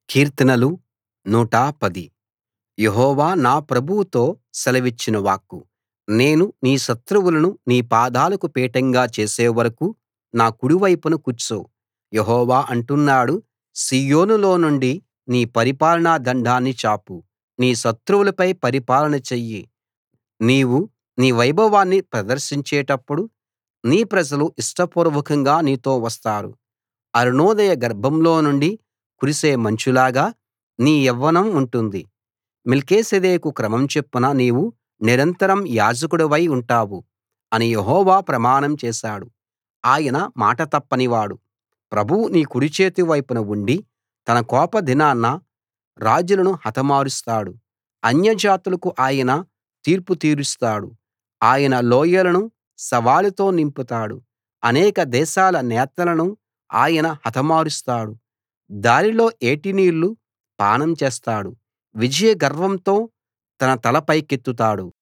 కీర్తనలు 110 యెహోవా నా ప్రభువుతో సెలవిచ్చిన వాక్కు నేను నీ శత్రువులను నీ పాదాలకు పీఠంగా చేసే వరకూ నా కుడి వైపున కూర్చో యెహోవా అంటున్నాడు సీయోనులో నుండి నీ పరిపాలన దండాన్ని చాపు నీ శత్రువులపై పరిపాలన చెయ్యి నీవు నీ వైభవాన్ని ప్రదర్శించేటప్పుడు నీ ప్రజలు ఇష్టపూర్వకంగా నీతో వస్తారు అరుణోదయ గర్భంలో నుండి కురిసే మంచులాగా నీ యవ్వనం ఉంటుంది మెల్కీసెదెకు క్రమం చొప్పున నీవు నిరంతరం యాజకుడివై ఉంటావు అని యెహోవా ప్రమాణం చేశాడు ఆయన మాట తప్పనివాడు ప్రభువు నీ కుడిచేతి వైపున ఉండి తన కోపదినాన రాజులను హతమారుస్తాడు అన్యజాతులకు ఆయన తీర్పు తీరుస్తాడు ఆయన లోయలను శవాలతో నింపుతాడు అనేక దేశాల నేతలను ఆయన హతమారుస్తాడు దారిలో ఏటినీళ్లు పానం చేస్తాడు విజయ గర్వంతో తన తల పైకెత్తుతాడు